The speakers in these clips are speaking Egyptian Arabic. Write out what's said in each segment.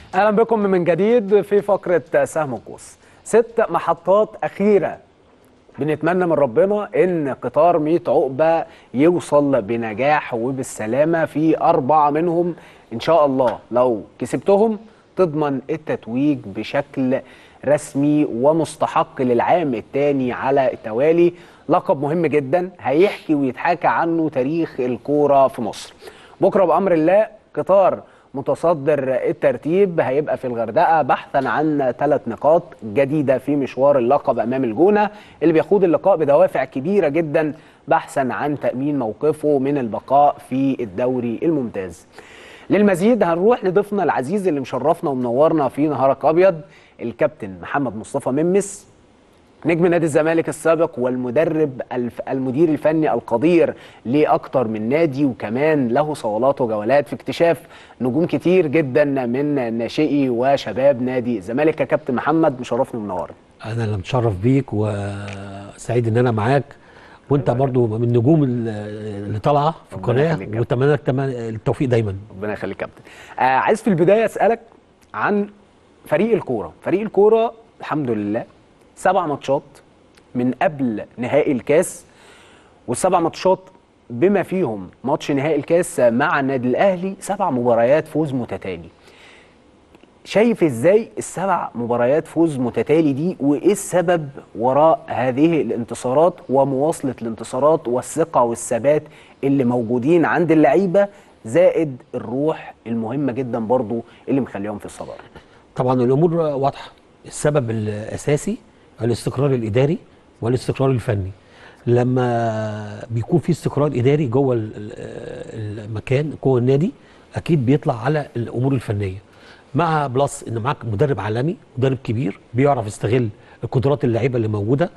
اهلا بكم من جديد في فقره سهم القوس ست محطات اخيره بنتمنى من ربنا ان قطار 100 عقبه يوصل بنجاح وبالسلامه في اربعه منهم ان شاء الله لو كسبتهم تضمن التتويج بشكل رسمي ومستحق للعام الثاني على التوالي لقب مهم جدا هيحكي ويتحاكى عنه تاريخ الكوره في مصر بكره بامر الله قطار متصدر الترتيب هيبقى في الغردقه بحثا عن ثلاث نقاط جديده في مشوار اللقب امام الجونه اللي بيخوض اللقاء بدوافع كبيره جدا بحثا عن تامين موقفه من البقاء في الدوري الممتاز. للمزيد هنروح لضيفنا العزيز اللي مشرفنا ومنورنا في نهارك ابيض الكابتن محمد مصطفى ممس نجم نادي الزمالك السابق والمدرب الف المدير الفني القدير لاكثر من نادي وكمان له صولات وجولات في اكتشاف نجوم كتير جدا من ناشئي وشباب نادي الزمالك يا كابتن محمد مشرفني ومنورني انا اللي متشرف بيك وسعيد ان انا معاك وانت برضو من النجوم اللي طالعه في القناه واتمنى لك التوفيق دايما ربنا يخليك كابتن آه عايز في البدايه اسالك عن فريق الكوره فريق الكوره الحمد لله سبع ماتشات من قبل نهائي الكاس والسبع ماتشات بما فيهم ماتش نهائي الكاس مع النادي الاهلي سبع مباريات فوز متتالي شايف ازاي السبع مباريات فوز متتالي دي وايه السبب وراء هذه الانتصارات ومواصله الانتصارات والثقه والثبات اللي موجودين عند اللعيبه زائد الروح المهمه جدا برضو اللي مخليهم في الصداره طبعا الامور واضحه السبب الاساسي الاستقرار الاداري والاستقرار الفني لما بيكون في استقرار اداري جوه المكان جوه النادي اكيد بيطلع على الامور الفنيه مع بلس ان معاك مدرب عالمي مدرب كبير بيعرف يستغل القدرات اللعيبه اللي موجوده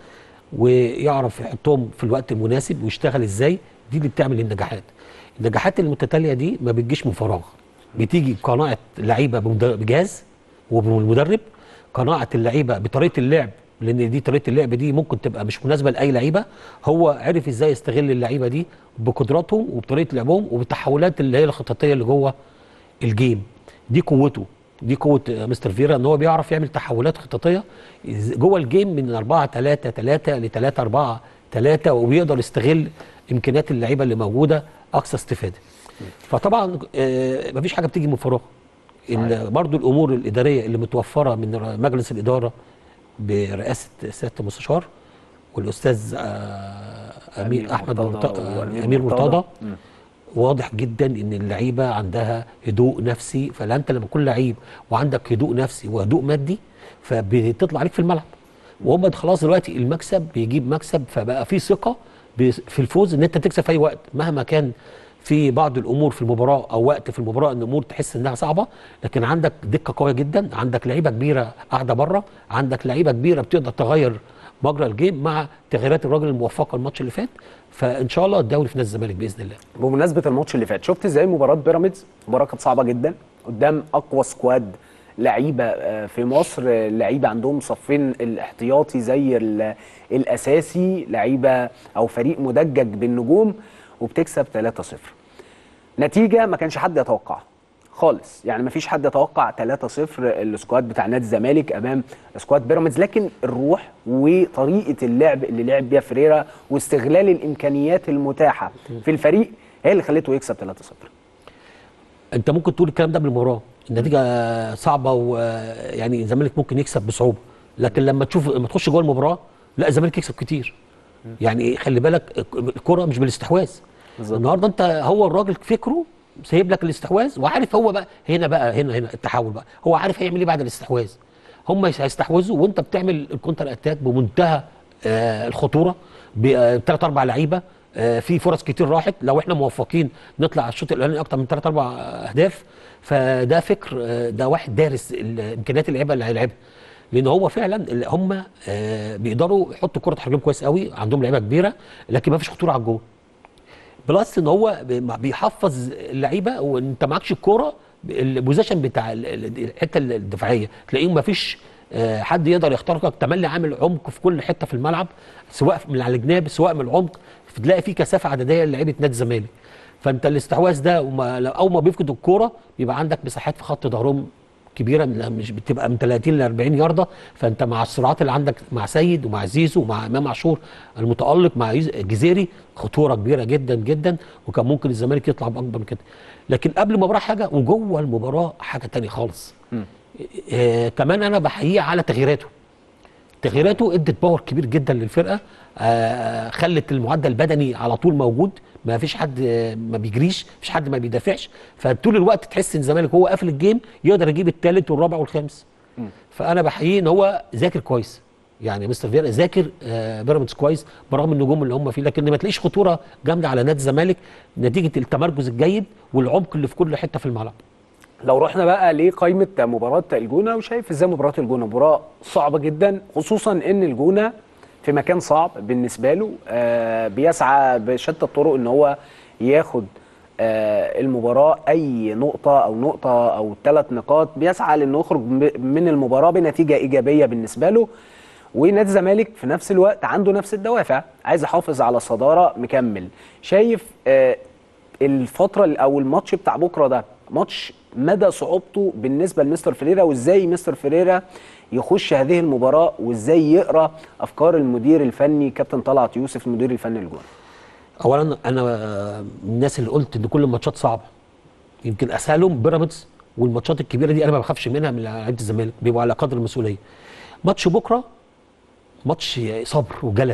ويعرف يحطهم في الوقت المناسب ويشتغل ازاي دي اللي بتعمل النجاحات النجاحات المتتاليه دي ما بتجيش من فراغ بتيجي بقناعه لعيبه بجهاز وبالمدرب قناعه اللعيبه بطريقه اللعب لان دي طريقه اللعب دي ممكن تبقى مش مناسبه لاي لعيبه هو عرف ازاي يستغل اللعيبه دي بقدراتهم وبطريقه لعبهم وبالتحولات اللي هي الخططيه اللي جوه الجيم دي قوته دي قوه مستر فيرا ان هو بيعرف يعمل تحولات خططيه جوه الجيم من 4 3 3 ل 3 4 3 وبيقدر يستغل امكانيات اللعيبه اللي موجوده اقصى استفاده فطبعا آه مفيش حاجه بتيجي من فراغ ان برضو الامور الاداريه اللي متوفره من مجلس الاداره برئاسه سياده المستشار والاستاذ امير احمد امير مرتضى واضح جدا ان اللعيبه عندها هدوء نفسي فلا انت لما تكون لعيب وعندك هدوء نفسي وهدوء مادي فبتطلع عليك في الملعب وهم خلاص دلوقتي المكسب بيجيب مكسب فبقى في ثقه في الفوز ان انت تكسب في اي وقت مهما كان في بعض الامور في المباراه او وقت في المباراه ان الامور تحس انها صعبه لكن عندك دكه قويه جدا عندك لعيبه كبيره قاعده بره عندك لعيبه كبيره بتقدر تغير مجرى الجيم مع تغييرات الراجل الموفقه الماتش اللي فات فان شاء الله الدوري في نادي الزمالك باذن الله بمناسبه الماتش اللي فات شفت ازاي مباراه بيراميدز مباراه كانت صعبه جدا قدام اقوى سكواد لعيبه في مصر لعيبه عندهم صفين الاحتياطي زي الاساسي لعيبه او فريق مدجج بالنجوم وبتكسب 3-0 نتيجه ما كانش حد يتوقعها خالص يعني ما فيش حد يتوقع 3-0 السكواد بتاع نادي الزمالك امام سكواد بيراميدز لكن الروح وطريقه اللعب اللي لعب بيها فريرا واستغلال الامكانيات المتاحه في الفريق هي اللي خلته يكسب 3-0 انت ممكن تقول الكلام ده بالمباراه النتيجه صعبه ويعني الزمالك ممكن يكسب بصعوبه لكن لما تشوف لما تخش جوه المباراه لا الزمالك يكسب كتير يعني خلي بالك الكره مش بالاستحواذ بالظبط النهارده انت هو الراجل فكره سايب لك الاستحواذ وعارف هو بقى هنا بقى هنا هنا التحول بقى هو عارف هيعمل ايه بعد الاستحواذ هم هيستحوذوا وانت بتعمل الكونتر اتاك بمنتهى آه الخطوره بثلاث اربع لعيبه آه في فرص كتير راحت لو احنا موفقين نطلع على الشوط الاولاني اكتر من ثلاث اربع اهداف فده فكر آه ده واحد دارس امكانيات اللعيبه اللي هيلعبها لان هو فعلا هم آه بيقدروا يحطوا كره حرجهم كويس قوي عندهم لعيبه كبيره لكن ما فيش خطوره على الجول بلس ان هو بيحفظ اللعيبه وانت معكش الكوره البوزيشن بتاع الحته الدفاعيه تلاقيهم ما فيش حد يقدر يخترقك تملي عامل عمق في كل حته في الملعب سواء من على الجناب سواء من العمق تلاقي في كثافه عدديه للعيبه نادي الزمالك فانت الاستحواذ ده وما اول ما بيفقدوا الكوره بيبقى عندك مساحات في خط ظهرهم كبيره من- مش بتبقى من 30 ل 40 يارده فانت مع السرعات اللي عندك مع سيد ومع زيزو ومع امام عاشور المتالق مع يز- جزيري خطوره كبيره جدا جدا وكان ممكن الزمالك يطلع باكبر من كده لكن قبل المباراه حاجه وجوه المباراه حاجه تانية خالص آه كمان انا بحييه على تغييراته تغييراته ادت باور كبير جدا للفرقه آه خلت المعدل البدني على طول موجود ما فيش حد آه، ما بيجريش مفيش حد ما بيدافعش فطول الوقت تحس ان الزمالك هو قافل الجيم يقدر يجيب الثالث والرابع والخامس فانا بحييه ان هو ذاكر كويس يعني مستر فيرا ذاكر آه بيراميدز كويس برغم النجوم اللي هم فيه لكن ما تلاقيش خطوره جامده على نادي الزمالك نتيجه التمركز الجيد والعمق اللي في كل حته في الملعب لو رحنا بقى لقائمه مباراه الجونه وشايف ازاي مباراه الجونه مباراه صعبه جدا خصوصا ان الجونه في مكان صعب بالنسبه له آه بيسعى بشتى الطرق ان هو ياخد آه المباراه اي نقطه او نقطه او ثلاث نقاط بيسعى لانه يخرج ب- من المباراه بنتيجه ايجابيه بالنسبه له ونادي الزمالك في نفس الوقت عنده نفس الدوافع عايز يحافظ على الصداره مكمل شايف آه الفتره ال- او الماتش بتاع بكره ده ماتش مدى صعوبته بالنسبه لمستر فريرا وازاي مستر فريرا يخش هذه المباراه وازاي يقرا افكار المدير الفني كابتن طلعت يوسف المدير الفني للجونه اولا انا من الناس اللي قلت ان كل الماتشات صعبه يمكن اسهلهم بيراميدز والماتشات الكبيره دي انا ما بخافش منها من لعيبه الزمالك بيبقوا على قدر المسؤوليه ماتش بكره ماتش صبر وجلد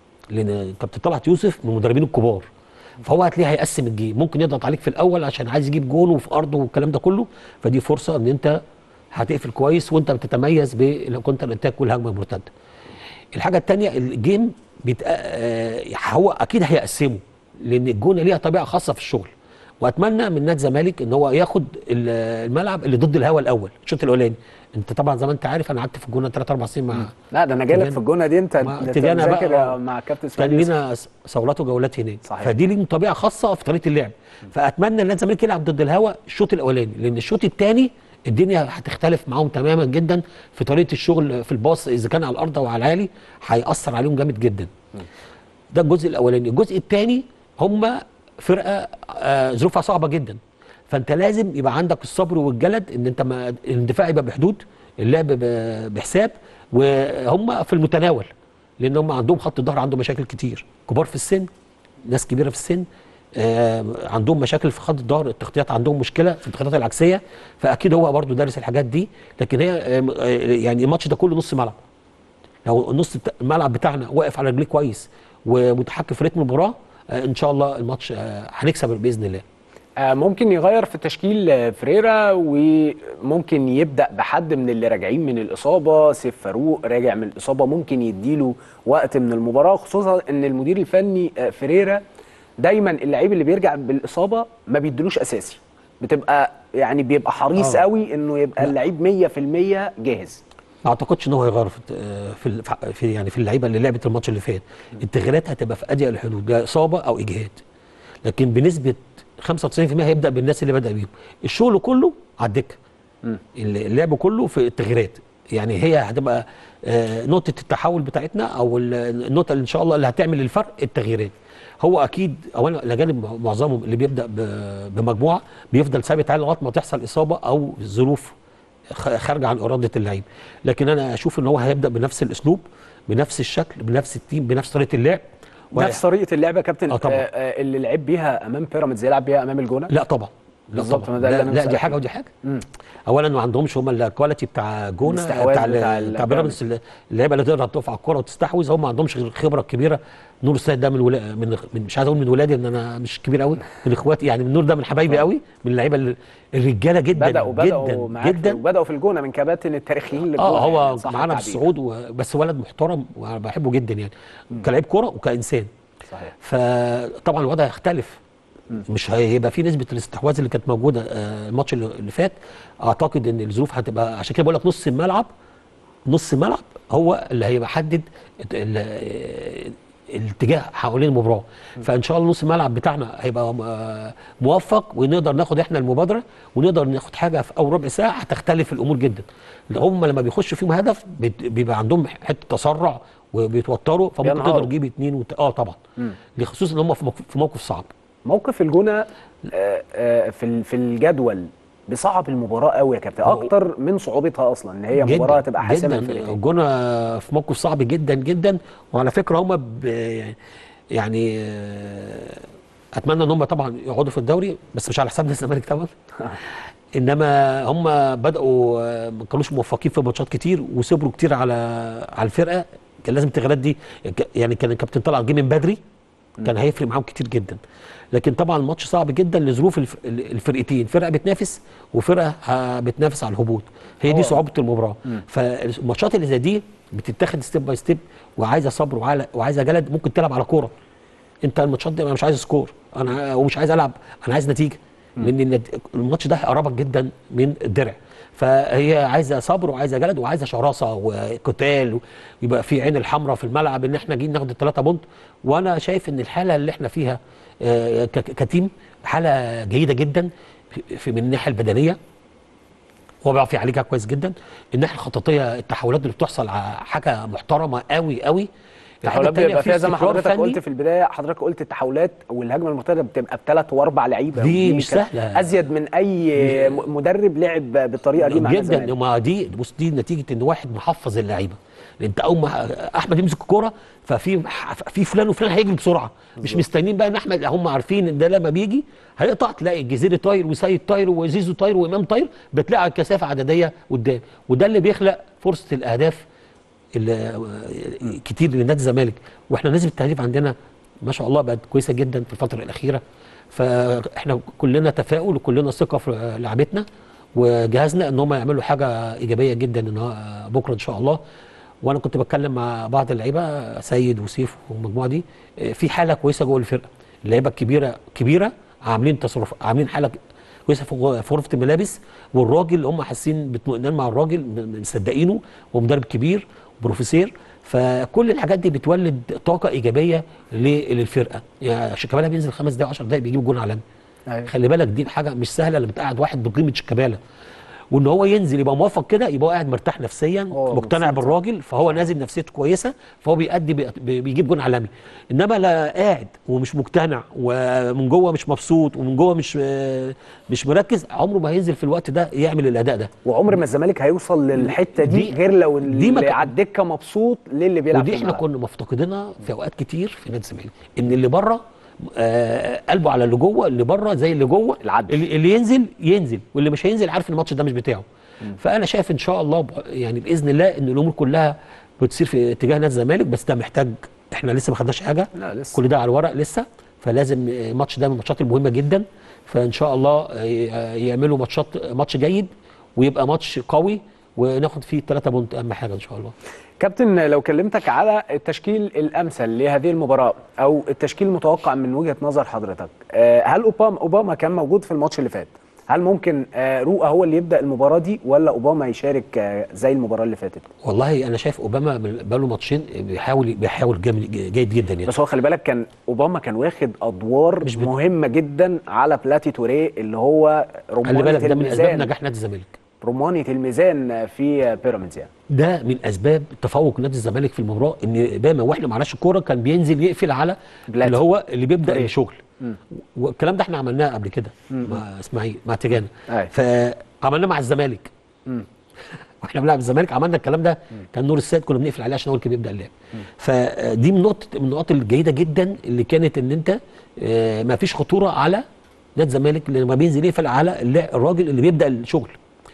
لان كابتن طلعت يوسف من المدربين الكبار فهو هتلاقيه هيقسم الجيم ممكن يضغط عليك في الاول عشان عايز يجيب جون وفي ارضه والكلام ده كله فدي فرصه ان انت هتقفل كويس وانت بتتميز بالكونتر اتاك والهجمه المرتده الحاجه الثانيه الجيم بيتق... آه، هو اكيد هيقسمه لان الجونه ليها طبيعه خاصه في الشغل واتمنى من نادي الزمالك ان هو ياخد ال- الملعب اللي ضد الهوا الاول الشوط الاولاني انت طبعا زي ما انت عارف انا قعدت في الجونه 3 4 سنين مع لا ده انا جاي لك تجانا- في الجونه دي انت ما- انت تجانا بقى- مذاكر آه. مع كابتن كان اسماعيل يوسف. لينا صولات وجولات هناك صحيح. فدي ليهم طبيعه خاصه في طريقه اللعب فاتمنى ان نادي الزمالك يلعب ضد الهوا الشوط الاولاني لان الشوط الثاني الدنيا هتختلف معاهم تماما جدا في طريقه الشغل في الباص اذا كان على الارض او على العالي هياثر عليهم جامد جدا ده الجزء الاولاني الجزء الثاني هم فرقه آه، ظروفها صعبه جدا فانت لازم يبقى عندك الصبر والجلد ان انت ما الاندفاع يبقى بحدود اللعب ب- بحساب وهم في المتناول لان هم عندهم خط الظهر عندهم مشاكل كتير كبار في السن ناس كبيره في السن آه عندهم مشاكل في خط الظهر التغطيات عندهم مشكله في التغطيات العكسيه فاكيد هو برضو دارس الحاجات دي لكن هي آه آه، يعني الماتش ده كله نص ملعب لو النص بتا- الملعب بتاعنا واقف على رجليه كويس ومتحكم في رتم المباراه آه ان شاء الله الماتش آه هنكسب باذن الله آه، ممكن يغير في تشكيل آه، فريرا وممكن يبدا بحد من اللي راجعين من الاصابه سيف فاروق راجع من الاصابه ممكن يديله وقت من المباراه خصوصا ان المدير الفني آه، فريرا دايما اللعيب اللي بيرجع بالاصابه ما بيديلوش اساسي بتبقى يعني بيبقى حريص آه. قوي انه يبقى اللعيب 100% جاهز ما اعتقدش ان هو هيغير في آه، في ال- في يعني في اللعيبه اللي لعبت الماتش اللي فات التغييرات هتبقى في اضيق الحدود ده اصابه او اجهاد لكن بنسبه 95% هيبدا بالناس اللي بدا بيهم الشغل كله على الدكه اللعب كله في التغييرات يعني هي هتبقى آه، نقطه التحول بتاعتنا او ال- النقطه اللي ان شاء الله اللي هتعمل الفرق التغييرات هو اكيد اولا الاجانب معظمهم اللي بيبدا ب- بمجموعه بيفضل ثابت عليه لغايه ما تحصل اصابه او ظروف خ- خارجه عن اراده اللعيب لكن انا اشوف ان هو هيبدا بنفس الاسلوب بنفس الشكل بنفس التيم بنفس طريقه اللعب نفس طريقه اللعبه يا كابتن آه طبعاً. آه، آه، اللي لعب بيها امام بيراميدز يلعب بيها امام الجونه لا طبعا لا بالظبط، طبعا ما ده اللي لا, أنا لا بسألك دي حاجه فيه. ودي حاجه مم. اولا ما عندهمش هم الكواليتي بتاع جونه الاستحواذ بتاع, بتاع بتاع, ال- بتاع بيراميدز اللي- اللعيبه اللي تقدر تقف على الكوره وتستحوذ هم ما عندهمش غير الخبره الكبيره نور السيد ده من, ولا من, من مش عايز اقول من ولادي ان انا مش كبير قوي من اخواتي يعني من نور ده من حبايبي قوي من اللعيبه ال- الرجاله جدا بداوا بداوا جدا معاك جدا وبداوا في الجونه من كباتن التاريخيين للجونه اه هو يعني، صح معانا في التعبير. الصعود و- بس ولد محترم وانا بحبه جدا يعني كلاعب كوره وكانسان صحيح فطبعا الوضع هيختلف مش هيبقى في نسبه الاستحواذ اللي كانت موجوده آه، الماتش اللي اللي فات اعتقد ان الظروف هتبقى عشان كده بقول لك نص الملعب نص الملعب هو اللي هيبقى حدد ال- آه، الاتجاه حوالين المباراه فان شاء الله نص الملعب بتاعنا هيبقى آه، موفق ونقدر ناخد احنا المبادره ونقدر ناخد حاجه في اول ربع ساعه هتختلف الامور جدا هم لما بيخشوا فيهم هدف بت- بيبقى عندهم حته تسرع وبيتوتروا فممكن بينهاروا. تقدر تجيب اثنين وت... اه طبعا خصوصا ان هم في موقف- في موقف صعب موقف الجونه آه، آه، في ال- في الجدول بيصعب المباراه قوي يا كابتن اكتر من صعوبتها اصلا ان هي مباراه تبقى حاسمه جدا الفرقتين الجونه في موقف صعب جدا جدا وعلى فكره هم ب... يعني آه، اتمنى ان هم طبعا يقعدوا في الدوري بس مش على حساب نادي الزمالك طبعا انما هم بداوا آه، ما كانوش موفقين في ماتشات كتير وصبروا كتير على على الفرقه كان لازم التغييرات دي يعني كان الكابتن طلعت جه من بدري كان هيفرق معاهم كتير جدا لكن طبعا الماتش صعب جدا لظروف الف- الفرقتين فرقه بتنافس وفرقه ه- بتنافس على الهبوط هي دي هو- صعوبه المباراه فالماتشات اللي زي دي بتتاخد ستيب باي ستيب وعايزه صبر وعلى- وعايزه جلد ممكن تلعب على كوره انت الماتشات دي انا مش عايز سكور انا ومش عايز العب انا عايز نتيجه لان النت- الماتش ده هيقربك جدا من الدرع فهي عايزه صبر وعايزه جلد وعايزه شراسه وقتال ويبقى في عين الحمراء في الملعب ان احنا جايين ناخد الثلاثه بونت وانا شايف ان الحاله اللي احنا فيها آه، ك- كتيم حاله جيده جدا في- في من الناحيه البدنيه هو بيعرف يعالجها كويس جدا الناحيه الخططيه التحولات اللي بتحصل ع- حاجه محترمه قوي قوي الحاجة التحولات التانية بيبقى في فيها زي ما استقرار حضرتك فني. قلت في البدايه حضرتك قلت التحولات والهجمه المرتده بتبقى بثلاث واربع لعيبه دي ودي مش كانت سهلة. ازيد من اي م- مدرب لعب بالطريقه دي مع جدا الزمالك. ما دي بص دي نتيجه ان واحد محفظ اللعيبه انت اول ما احمد يمسك الكوره ففي في فلان وفلان هيجري بسرعه مش مستنيين بقى ان احمد هم عارفين ان ده لما بيجي هيقطع تلاقي الجزيري طاير وسيد طاير وزيزو طاير وامام طاير بتلاقي كثافه عدديه قدام وده اللي بيخلق فرصه الاهداف اللي كتير لنادي الزمالك واحنا نسبه التهديف عندنا ما شاء الله بقت كويسه جدا في الفتره الاخيره فاحنا كلنا تفاؤل وكلنا ثقه في لعبتنا وجهازنا ان هم يعملوا حاجه ايجابيه جدا النها- بكره ان شاء الله وانا كنت بتكلم مع بعض اللعيبه سيد وسيف والمجموعه دي آه، في حاله كويسه جوه الفرقه اللعيبه الكبيره كبيره عاملين تصرف عاملين حاله كويسه في غ- في غرفه الملابس والراجل اللي هم حاسين باطمئنان مع الراجل م- مصدقينه ومدرب كبير وبروفيسير فكل الحاجات دي بتولد طاقه ايجابيه ل- للفرقه يعني شيكابالا بينزل خمس دقائق 10 دقائق بيجيب جون عالمي أيوة. خلي بالك دي حاجه مش سهله لما تقعد واحد بقيمه شيكابالا وان هو ينزل يبقى موفق كده يبقى هو قاعد مرتاح نفسيا هو مقتنع مبسوط. بالراجل فهو نازل نفسيته كويسه فهو بيأدي بي- بي- بيجيب جون عالمي انما لا قاعد ومش مقتنع ومن جوه مش مبسوط ومن جوه مش مش مركز عمره ما هينزل في الوقت ده يعمل الاداء ده وعمر ما الزمالك هيوصل للحته دي, دي- غير لو دي اللي ما كان- على الدكه مبسوط للي بيلعب ودي في احنا الملعب. كنا مفتقدينها في اوقات كتير في نادي الزمالك ان اللي بره آه قلبه على اللي جوه اللي بره زي اللي جوه العدل. اللي, اللي ينزل ينزل واللي مش هينزل عارف ان الماتش ده مش بتاعه فانا شايف ان شاء الله ب- يعني باذن الله ان الامور كلها بتصير في اتجاه نادي الزمالك بس ده محتاج احنا لسه ما خدناش حاجه لا لسه كل ده على الورق لسه فلازم الماتش ده من الماتشات المهمه جدا فان شاء الله آه، يعملوا ماتشات ماتش جيد ويبقى ماتش قوي وناخد فيه ثلاثة بونت اهم حاجه ان شاء الله كابتن لو كلمتك على التشكيل الامثل لهذه المباراه او التشكيل المتوقع من وجهه نظر حضرتك آه، هل اوباما اوباما كان موجود في الماتش اللي فات هل ممكن آه، رؤى هو اللي يبدا المباراه دي ولا اوباما يشارك آه، زي المباراه اللي فاتت والله انا شايف اوباما من- بقاله ماتشين بيحاول بيحاول جامد جيد جدا يعني بس هو خلي بالك كان اوباما كان واخد ادوار مش بت- مهمه جدا على بلاتي توريه اللي هو خلي رمانه بالك ده من اسباب الميزان نجاح نادي الزمالك رمانه الميزان في بيراميدز يعني ده من اسباب تفوق نادي الزمالك في المباراه ان اوباما واحنا معناش الكوره كان بينزل يقفل على بلاتي. اللي هو اللي بيبدا طريق. الشغل والكلام ده احنا عملناه قبل كده مع اسماعيل مع تيجانا أيوة. فعملناه مع الزمالك واحنا بنلعب الزمالك عملنا الكلام ده كان نور السيد كنا بنقفل عليه عشان هو اللي كان بيبدا اللعب فدي من نقطه من النقاط الجيده جدا اللي كانت ان انت آه، ما فيش خطوره على نادي الزمالك لما بينزل يقفل على اللا- الراجل اللي بيبدا الشغل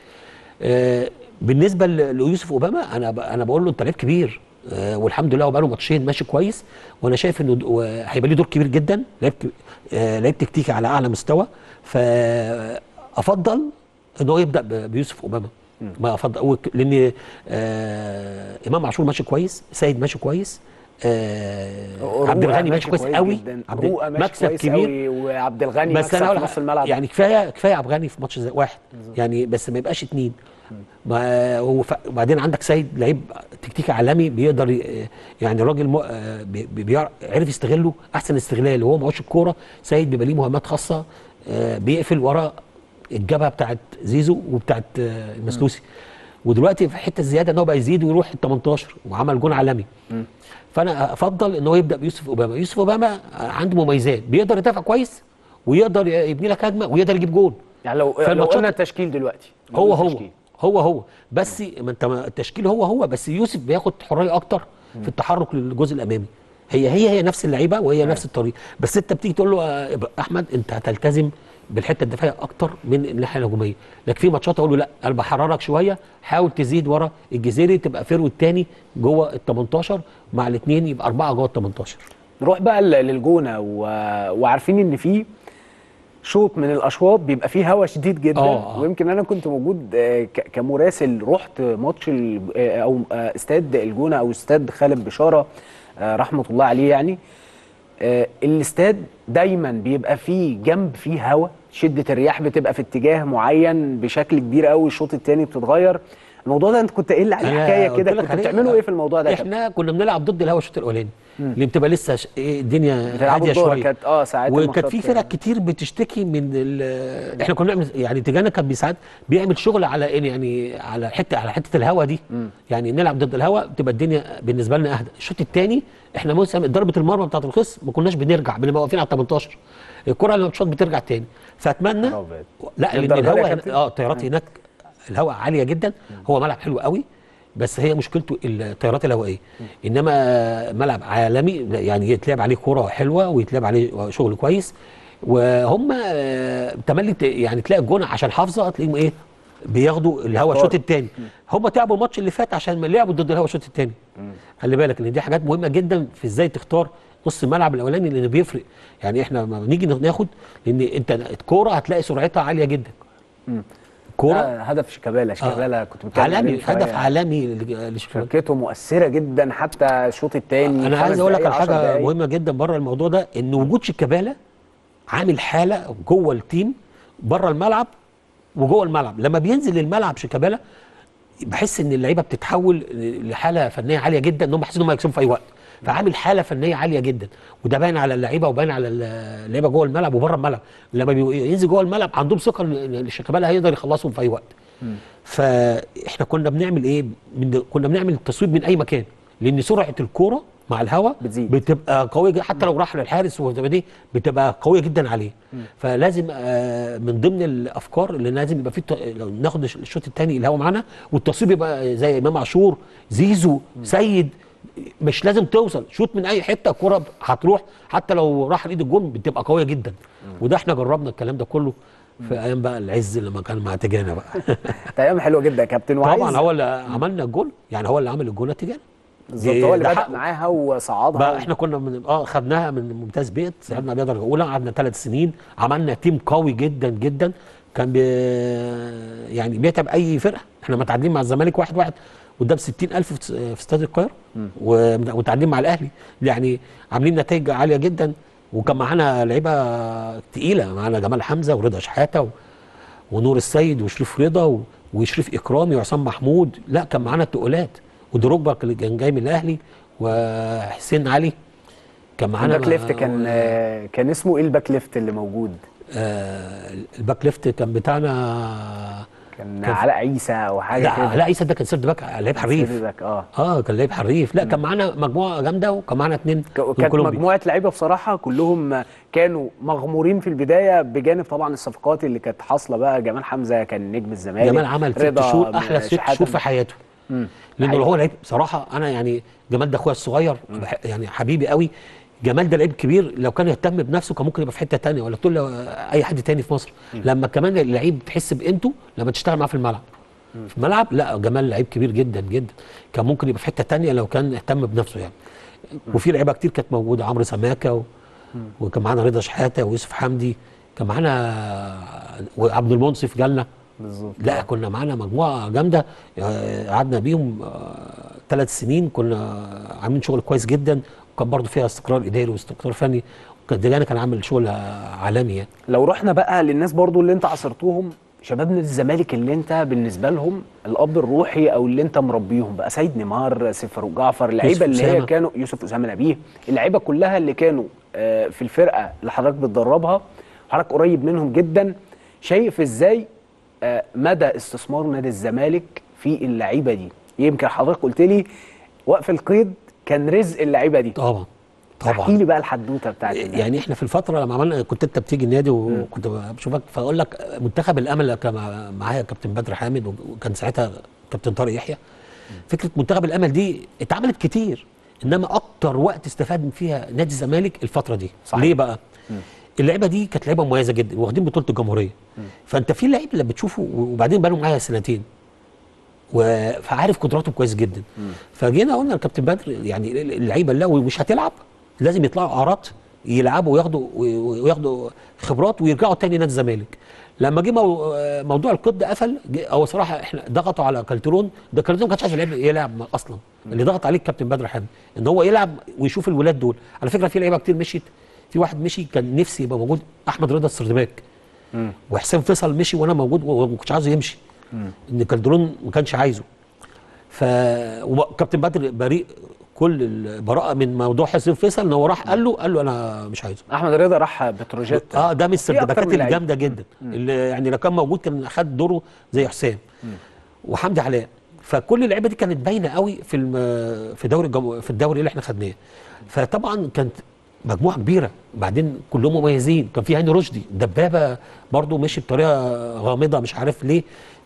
آه، بالنسبه ل- ليوسف اوباما انا ب- انا بقول له انت لعيب كبير آه، والحمد لله هو بقاله ماتشين ماشي كويس وانا شايف انه د- و- هيبقى ليه دور كبير جدا لعيب ك- آه، لعيب تكتيكي على اعلى مستوى فافضل ان هو يبدا ب- بيوسف اوباما ما افضل وك- لان آه امام عاشور ماشي كويس سيد ماشي كويس آه عبد رؤى الغني ماشي كويس قوي جدا عبد رؤى ماشي مكسب كويس كبير قوي وعبد الغني بس مكسب انا في هقول نص الملعب يعني كفايه كفايه عبد الغني في ماتش زي واحد يعني بس ما يبقاش اتنين ما هو ف... وبعدين عندك سيد لعيب تكتيكي عالمي بيقدر ي... يعني الراجل م... آه بي... بي- بيعرف عرف يستغله احسن استغلال وهو معهوش الكوره سيد بيبقى ليه مهمات خاصه آه بيقفل ورا الجبهه بتاعت زيزو وبتاعت آه المسلوسي ودلوقتي في حته الزياده ان هو بقى يزيد ويروح ال 18 وعمل جون عالمي فانا افضل ان هو يبدا بيوسف اوباما يوسف اوباما عنده مميزات بيقدر يدافع كويس ويقدر يبني لك هجمه ويقدر يجيب جول يعني لو لو فالماتشات- قلنا التشكيل دلوقتي هو نقول هو التشكيل. هو هو بس ما انت ما- التشكيل هو هو بس يوسف بياخد حريه اكتر في التحرك للجزء الامامي هي هي هي نفس اللعيبه وهي نفس الطريقه بس انت بتيجي تقول له آه، إب- احمد انت هتلتزم بالحته الدفاعيه اكتر من الناحيه الهجوميه لكن في ماتشات اقول له لا انا بحررك شويه حاول تزيد ورا الجزيري تبقى فيرو الثاني جوه ال 18 مع الاثنين يبقى اربعه جوه ال 18 نروح بقى ل- للجونه و... وعارفين ان في شوط من الاشواط بيبقى فيه هوا شديد جدا آه، آه. ويمكن انا كنت موجود آه، ك- كمراسل رحت ماتش ال- آه، او آه، استاد الجونه او استاد خالد بشاره آه، رحمه الله عليه يعني آه، الاستاد دايما بيبقى فيه جنب فيه هوا شده الرياح بتبقى في اتجاه معين بشكل كبير قوي الشوط الثاني بتتغير الموضوع ده انت كنت قايل لي عليه أنا حكايه قلت كده لك كنتوا عليه. بتعملوا ايه في الموضوع ده يا كابتن؟ احنا كنا بنلعب ضد الهوا الشوط الاولاني اللي بتبقى لسه ش... إيه الدنيا بتلعبوا هاديه الظهر شويه كانت اه ساعات وكانت الماتشات في فرق كتير بتشتكي من ال... احنا كنا بنعمل يعني تيجانا كان بيساعد بيعمل شغل على إن يعني على حته على حته الهوا دي يعني نلعب ضد الهوا بتبقى الدنيا بالنسبه لنا اهدى الشوط الثاني احنا مثلا ضربه المرمى بتاعت الخصم ما كناش بنرجع بنبقى واقفين على ال 18 الكره لما بتشوط بترجع تاني فاتمنى خرابات. لا لان للدرجة دي يا الهوا كابتن؟ اه الطيارات هناك الهواء عاليه جدا هو ملعب حلو قوي بس هي مشكلته الطيارات الهوائيه انما ملعب عالمي يعني يتلعب عليه كوره حلوه ويتلعب عليه شغل كويس وهم آه، تملي ت- يعني تلاقي الجون عشان حافظه هتلاقيهم ايه بياخدوا الهوا الشوط الثاني هم تعبوا الماتش اللي فات عشان ما لعبوا ضد الهوا الشوط الثاني خلي بالك ان دي حاجات مهمه جدا في ازاي تختار نص الملعب الاولاني لان بيفرق يعني احنا لما بنيجي ناخد لان انت الكوره هتلاقي سرعتها عاليه جدا الكوره آه هدف شيكابالا شيكابالا كنت بتكلم عليه عالمي من شوية. هدف عالمي ل- لشيكابالا شركته مؤثره جدا حتى الشوط الثاني انا عايز اقول لك على حاجه مهمه جدا بره الموضوع ده ان وجود شيكابالا عامل حاله جوه التيم بره الملعب وجوه الملعب لما بينزل الملعب شيكابالا بحس ان اللعيبه بتتحول لحاله فنيه عاليه جدا ان هم حاسين ان هم هيكسبوا في اي وقت فعامل حاله فنيه عاليه جدا وده باين على اللعيبه وباين على اللعيبه جوه الملعب وبره الملعب لما بي- ينزل جوه الملعب عندهم ثقه ان إن شيكابالا هيقدر يخلصهم في اي وقت فاحنا كنا بنعمل ايه من كنا بنعمل التصويب من اي مكان لان سرعه الكوره مع الهواء بتزيد. بتبقى قويه جدا حتى لو راح للحارس وتبقى دي بتبقى قويه جدا عليه فلازم آه، من ضمن الافكار اللي لازم يبقى في الت- لو ناخد الشوط الثاني الهواء معانا والتصويب يبقى زي امام عاشور زيزو سيد مش لازم توصل شوط من اي حته الكوره هتروح حتى لو راح لايد الجون بتبقى قويه جدا وده احنا جربنا الكلام ده كله في ايام بقى العز لما كان مع تجانا بقى ايام حلوه جدا يا كابتن وعايز طبعا هو اللي عملنا الجول يعني هو اللي عمل الجول تجانا بالظبط هو اللي ده بدا حقه. معاها وصعدها بقى احنا كنا من اه خدناها من ممتاز بيت صعدنا بيها درجه اولى قعدنا ثلاث سنين عملنا تيم قوي جدا جدا كان بي يعني بيتعب اي فرقه احنا متعادلين مع الزمالك واحد واحد قدام 60000 في في استاد القاهره ومتعادلين مع الاهلي يعني عاملين نتائج عاليه جدا وكان معانا لعيبه تقيله معانا جمال حمزه ورضا شحاته و... ونور السيد وشريف رضا و... وشريف اكرامي وعصام محمود لا كان معانا التقولات ودروجبا اللي كان جاي من الاهلي وحسين علي كان معانا الباك ليفت كان و- آه، كان اسمه ايه الباك ليفت اللي موجود آه الباك ليفت كان بتاعنا كان كان- علاء عيسى او حاجه لا كده لا عيسى ده كان سيرد باك لعيب حريف سيرك، اه اه كان لعيب حريف لا كان معانا مجموعه جامده وكان معانا اثنين ك- كانت مجموعه لعيبه بصراحه كلهم كانوا مغمورين في البدايه بجانب طبعا الصفقات اللي كانت حاصله بقى جمال حمزه كان نجم الزمالك جمال عمل ست رضا شهور احلى ست شحاتة. شهور في حياته مم. لانه حقيقي. هو لعيب بصراحه انا يعني جمال ده اخويا الصغير بح- يعني حبيبي قوي جمال ده لعيب كبير لو كان يهتم بنفسه كان ممكن يبقى في حته تانية ولا تقول له اي حد تاني في مصر لما كمان اللعيب تحس بقيمته لما تشتغل معاه في الملعب في الملعب لا جمال لعيب كبير جدا جدا كان ممكن يبقى في حته تانية لو كان اهتم بنفسه يعني وفي لعيبه كتير كانت موجوده عمرو سماكه و... وكان معانا رضا شحاته ويوسف حمدي كان معانا وعبد المنصف جالنا بالظبط لا كنا معانا مجموعه جامده آه، قعدنا بيهم ثلاث سنين كنا عاملين شغل كويس جدا وكان برضو فيها استقرار اداري واستقرار فني وكان دجاني كان عامل شغل آه، عالمي يعني لو رحنا بقى للناس برضو اللي انت عاصرتوهم شباب نادي الزمالك اللي انت بالنسبه لهم الاب الروحي او اللي انت مربيهم بقى سيد نيمار سيف فاروق جعفر اللعيبه يوسف اللي هي أسامة. كانوا يوسف اسامه نبيه اللعيبه كلها اللي كانوا آه، في الفرقه اللي حضرتك بتدربها حضرتك قريب منهم جدا شايف ازاي آه، مدى استثمار نادي الزمالك في اللعيبه دي يمكن حضرتك قلت لي وقف القيد كان رزق اللعيبه دي طبعا طبعاً. احكي لي بقى الحدوته بتاعت النادي. يعني احنا في الفتره لما عملنا كنت انت بتيجي النادي وكنت بشوفك فاقول لك منتخب الامل كان مع- معايا كابتن بدر حامد وكان ساعتها كابتن طارق يحيى فكره منتخب الامل دي اتعملت كتير انما اكتر وقت استفاد فيها نادي الزمالك الفتره دي صحيح. ليه بقى اللعيبه دي كانت لعيبه مميزه جدا واخدين بطوله الجمهوريه فانت في لعيب اللي بتشوفه وبعدين بقالهم معايا سنتين و- فعارف قدراتهم كويس جدا فجينا قلنا لكابتن بدر يعني اللعيبه اللي لو مش هتلعب لازم يطلعوا اعارات يلعبوا وياخدوا وياخدوا خبرات ويرجعوا تاني نادي الزمالك لما جه مو- موضوع القيد ده قفل جه- هو صراحه احنا ضغطوا على كالترون ده كالترون ما كانش عايز يلعب يلعب اصلا اللي ضغط عليه الكابتن بدر حامد ان هو يلعب ويشوف الولاد دول على فكره في لعيبه كتير مشيت في واحد مشي كان نفسي يبقى موجود احمد رضا السردباك وحسام فيصل مشي وانا موجود وما كنتش عايزه يمشي ان كالدرون ما كانش عايزه ف وكابتن بدر بريء كل البراءه من موضوع حسين فيصل ان هو راح قال له قال له انا مش عايزه احمد رضا راح بتروجيت اه ده من في أكتر السردباكات من لعيب. الجامده جدا اللي يعني لو كان موجود كان اخد دوره زي حسام وحمدي علاء فكل اللعيبه دي كانت باينه قوي في الم- في دوري الجم... في الدوري اللي احنا خدناه فطبعا كانت مجموعه كبيره بعدين كلهم مميزين كان في هاني رشدي دبابه برضو مشي بطريقه غامضه مش عارف ليه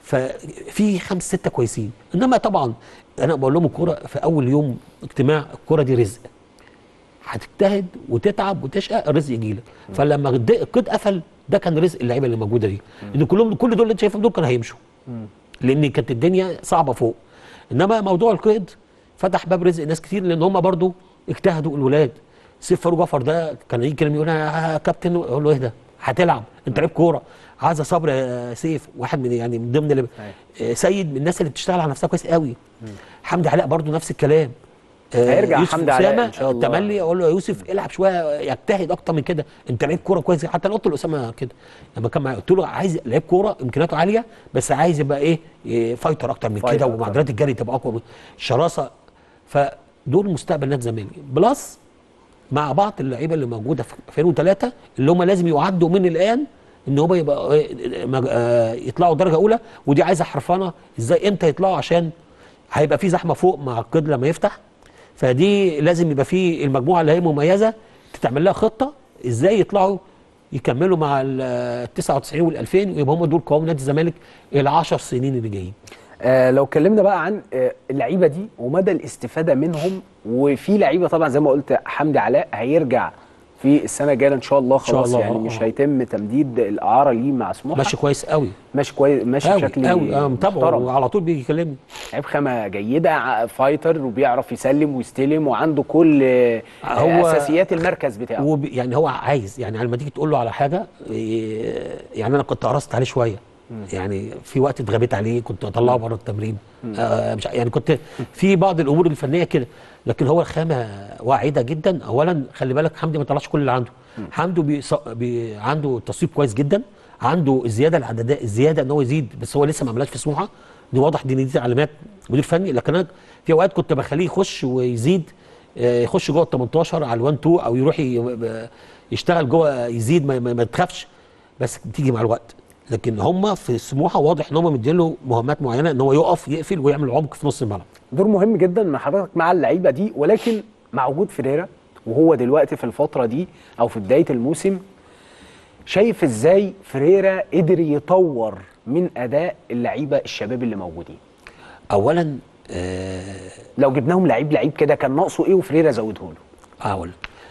ففي خمس سته كويسين انما طبعا انا بقول لهم الكوره في اول يوم اجتماع الكوره دي رزق هتجتهد وتتعب وتشقى الرزق يجي لك فلما الد- القيد قفل ده كان رزق اللعيبه اللي موجوده دي ان كلهم كل دول اللي انت شايفهم دول كانوا هيمشوا لان كانت الدنيا صعبه فوق انما موضوع القيد فتح باب رزق ناس كتير لان هم برضو اجتهدوا الولاد سيف فاروق جعفر ده كان يجي كلمه يقول انا يا كابتن اقول له ايه ده هتلعب انت لعيب كوره عايز صبر يا سيف واحد من يعني من ضمن اللي آه، سيد من الناس اللي بتشتغل على نفسها كويس قوي حمدي علاء برضو نفس الكلام آه، هيرجع يوسف حمدي علاء أسامة إن شاء الله. تملي اقول له يا يوسف العب شويه يجتهد اكتر من كده انت لعيب كوره كويس حتى انا قلت لاسامه كده لما كان معايا قلت له عايز لعيب كوره امكانياته عاليه بس عايز يبقى ايه, إيه فايتر اكتر من فايتر كده أكتر. ومعدلات الجري تبقى اقوى شراسه فدول مستقبل نادي الزمالك بلس مع بعض اللعيبه اللي موجوده في 2003 اللي هم لازم يعدوا من الان ان هم يبقى إيه، مج- آه، يطلعوا درجه اولى ودي عايزه حرفنه ازاي امتى يطلعوا عشان هيبقى في زحمه فوق مع القيد لما يفتح فدي لازم يبقى في المجموعه اللي هي مميزه تتعمل لها خطه ازاي يطلعوا يكملوا مع ال 99 وال 2000 ويبقى هم دول قوام نادي الزمالك ال 10 سنين اللي جايين آه لو اتكلمنا بقى عن آه اللعيبه دي ومدى الاستفاده منهم وفي لعيبه طبعا زي ما قلت حمدي علاء هيرجع في السنه الجايه ان شاء الله شاء خلاص الله، يعني آه، مش آه. هيتم تمديد الاعاره ليه مع سموحه ماشي كويس قوي ماشي كويس ماشي قوي بشكل قوي انا متابعه محترم. وعلى طول بيكلمني لعيب خامه جيده ع- فايتر وبيعرف يسلم ويستلم وعنده كل آه، هو- اساسيات المركز بتاعه وب... يعني هو عايز يعني لما تيجي تقول له على حاجه إيه، يعني انا كنت قرصت عليه شويه يعني في وقت اتغبيت عليه كنت اطلعه بره التمرين آه مش ع- يعني كنت في بعض الامور الفنيه كده لكن هو خامه واعده جدا اولا خلي بالك حمدي ما طلعش كل اللي عنده حمدي بيص... بي... عنده تصويب كويس جدا عنده الزياده العدديه الزياده ان هو يزيد بس هو لسه ما عملهاش في سموحه دي واضح دي دي تعليمات مدير فني لكن انا في اوقات كنت بخليه يخش ويزيد آه، يخش جوه ال 18 على ال 1 2 او يروح ي- ب- يشتغل جوه يزيد ما, ما, ما تخافش بس بتيجي مع الوقت لكن هم في سموحه واضح ان هم مدين له مهمات معينه ان هو يقف يقفل ويعمل عمق في نص الملعب دور مهم جدا من حضرتك مع اللعيبه دي ولكن مع وجود فيريرا وهو دلوقتي في الفتره دي او في بدايه الموسم شايف ازاي فيريرا قدر يطور من اداء اللعيبه الشباب اللي موجودين اولا آه لو جبناهم لعيب لعيب كده كان ناقصه ايه وفريرا زوده له اقول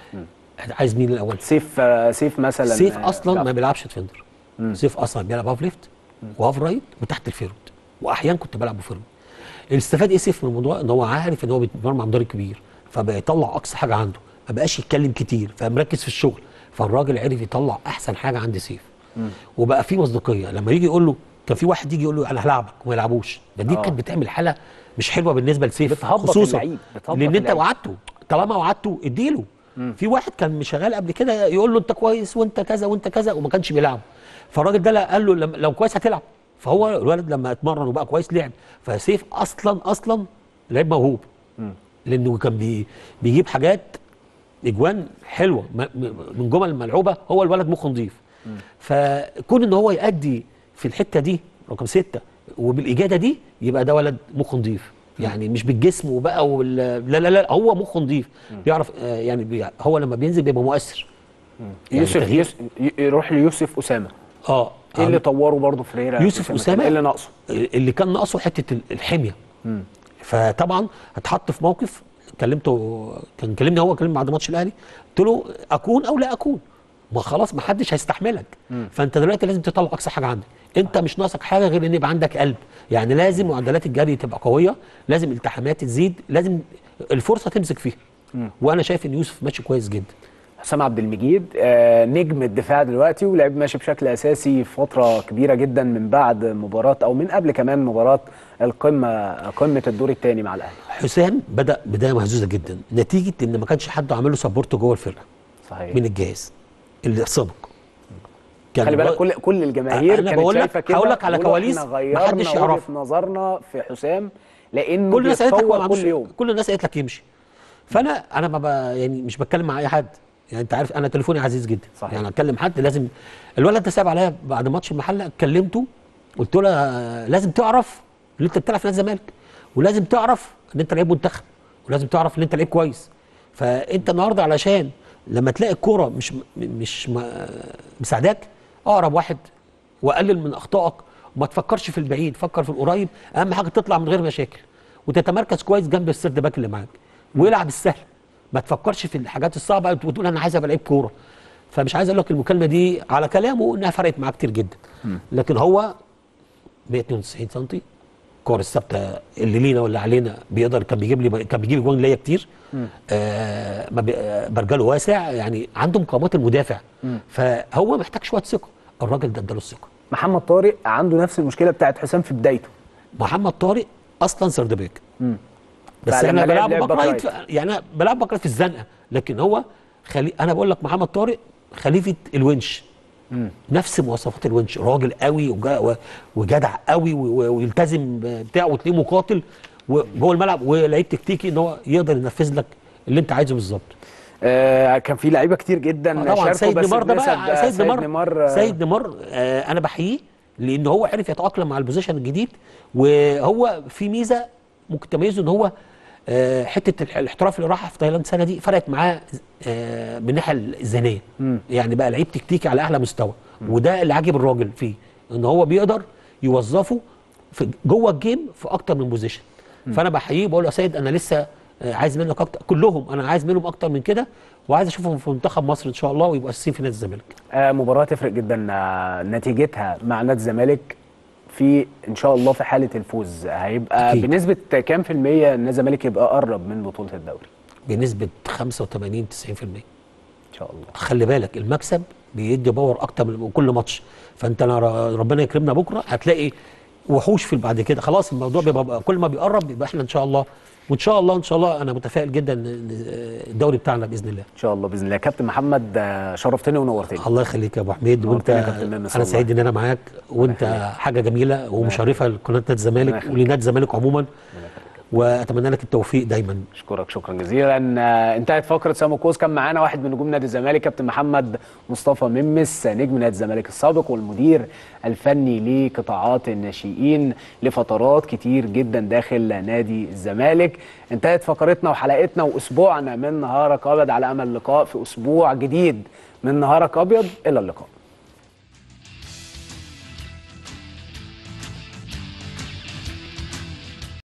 عايز مين الاول سيف آه، سيف مثلا سيف آه، اصلا لا. ما بيلعبش ديفندر سيف اصلا بيلعب هاف ليفت وهاف رايت وتحت الفيرود واحيانا كنت بلعب بفيرود الاستفاد ايه سيف من الموضوع ان هو عارف ان هو بيتمرن مع مدرب كبير فبيطلع اقصى حاجه عنده ما بقاش يتكلم كتير فمركز في الشغل فالراجل عرف يطلع احسن حاجه عند سيف وبقى في مصداقيه لما يجي يقول له كان في واحد يجي يقول له انا هلعبك وما يلعبوش ده دي آه. كانت بتعمل حاله مش حلوه بالنسبه لسيف بتهبط خصوصا اللعيب، بتهبط لان انت اللعيب. وعدته طالما وعدته اديله في واحد كان مش شغال قبل كده يقول له انت كويس وانت كذا وانت كذا وما كانش بيلعب فالراجل ده لا قال له لم- لو كويس هتلعب فهو الولد لما اتمرن وبقى كويس لعب فسيف اصلا اصلا لعيب موهوب لانه كان بي بيجيب حاجات اجوان حلوه م- م- من جمل ملعوبه هو الولد مخه نظيف فكون ان هو يأدي في الحته دي رقم ستة وبالاجاده دي يبقى ده ولد مخه نظيف يعني مش بالجسم وبقى وال... لا لا لا هو مخه نضيف بيعرف آه يعني بي... هو لما بينزل بيبقى مؤثر يعني يوسف, تغيير- يوسف ي- يروح ليوسف اسامه اه ايه اللي طوره برضه فريرة يوسف أسامة ايه اللي ناقصه اللي كان ناقصه حته ال- الحميه فطبعا هتحط في موقف كلمته كان كلمني هو كلمني بعد ماتش الاهلي قلت له اكون او لا اكون ما خلاص ما حدش هيستحملك فانت دلوقتي لازم تطلع اقصى حاجه عندك انت مش ناقصك حاجه غير ان يبقى عندك قلب يعني لازم معدلات الجري تبقى قويه لازم التحامات تزيد لازم الفرصه تمسك فيها وانا شايف ان يوسف ماشي كويس جدا حسام عبد المجيد آه نجم الدفاع دلوقتي ولعب ماشي بشكل اساسي فتره كبيره جدا من بعد مباراه او من قبل كمان مباراه القمه قمه الدور الثاني مع الاهلي حسام بدا بدايه مهزوزه جدا نتيجه ان ما كانش حد عامل له سبورت جوه الفرقه صحيح من الجهاز اللي سبق كان خلي بالك الو- كل كل الجماهير أنا كانت بقول لك- شايفه كده هقول لك على بيقولوا كواليس احنا محدش غيرنا يعرفها. وجهه نظرنا في حسام لانه كل الناس قالت لك هو ما بيتطور عملش كل يوم كل الناس قالت لك يمشي فانا انا ما ب... يعني مش بتكلم مع اي حد يعني انت عارف انا تليفوني عزيز جدا صحيح. يعني اتكلم حد لازم الولد ده ساب عليا بعد ماتش المحله كلمته قلت له آه، لازم تعرف ان انت بتلعب في نادي الزمالك ولازم تعرف ان انت لعيب منتخب ولازم تعرف ان انت لعيب كويس فانت النهارده علشان لما تلاقي الكوره مش مش م- مساعداك اقرب واحد وقلل من اخطائك وما تفكرش في البعيد فكر في القريب اهم حاجه تطلع من غير مشاكل وتتمركز كويس جنب السيرد باك اللي معاك والعب السهل ما تفكرش في الحاجات الصعبه وتقول انا عايز ابقى لعيب كوره فمش عايز اقول لك المكالمه دي على كلامه انها فرقت معاه كتير جدا لكن هو 192 سم الكور الثابته اللي لينا واللي علينا بيقدر كان بيجيب لي كان بيجيب جوان ليا كتير آه ما بي- آه، برجله واسع يعني عنده مقاومات المدافع فهو محتاج شويه ثقه الراجل ده اداله الثقه محمد طارق عنده نفس المشكله بتاعت حسام في بدايته محمد طارق اصلا سرد باك بس فلما انا لعب- بلعبه لعب باك باك رايت في- يعني انا بلعب باك رايت في الزنقه لكن هو خلي انا بقول لك محمد طارق خليفه الونش نفس مواصفات الونش راجل قوي وجا- و- وجدع قوي و- و- ويلتزم بتاعه وتلاقيه مقاتل وجوه الملعب ولعيب تكتيكي ان هو يقدر ينفذ لك اللي انت عايزه بالظبط آه كان في لعيبه كتير جدا آه طبعا شاركوا سيد بس نيمار ده بنسب- بقى آه، سيد نيمار نيمار آه، سيد نيمار آه انا بحييه لان هو عرف يتاقلم مع البوزيشن الجديد وهو في ميزه ممكن تميزه ان هو آه حته الح- الاحتراف اللي راح في تايلاند سنه دي فرقت معاه آه من الناحيه الذهنيه يعني بقى لعيب تكتيكي على اعلى مستوى وده اللي عاجب الراجل فيه ان هو بيقدر يوظفه في جوه الجيم في اكتر من بوزيشن فانا بحييه بقول له يا سيد انا لسه آه، عايز منك اكتر كلهم انا عايز منهم اكتر من كده وعايز اشوفهم في منتخب مصر ان شاء الله ويبقوا اساسيين في نادي الزمالك آه مباراه تفرق جدا آه نتيجتها مع نادي الزمالك في ان شاء الله في حاله الفوز هيبقى أكيد. بنسبه كام في الميه ان الزمالك يبقى قرب من بطوله الدوري بنسبه 85 90% ان شاء الله خلي بالك المكسب بيدي باور اكتر من كل ماتش فانت أنا ر- ربنا يكرمنا بكره هتلاقي وحوش في بعد كده خلاص الموضوع بيبقى كل ما بيقرب يبقى احنا ان شاء الله وان شاء الله ان شاء الله انا متفائل جدا ان الدوري بتاعنا باذن الله ان شاء الله باذن الله كابتن محمد آه، شرفتني ونورتني الله يخليك يا ابو حميد وانت نورتني يا كابتن ميمس انا والله. سعيد ان انا معاك وانت حاجه جميله ومشرفه لقناه نادي الزمالك يخليك. ولنادي الزمالك عموما واتمنى لك التوفيق دايما اشكرك شكرا جزيلا آه، انتهت فقره سامو كوز كان معانا واحد من نجوم نادي الزمالك كابتن محمد مصطفى ممس نجم نادي الزمالك السابق والمدير الفني لقطاعات الناشئين لفترات كتير جدا داخل نادي الزمالك انتهت فقرتنا وحلقتنا واسبوعنا من نهارك ابيض على امل اللقاء في اسبوع جديد من نهارك ابيض الى اللقاء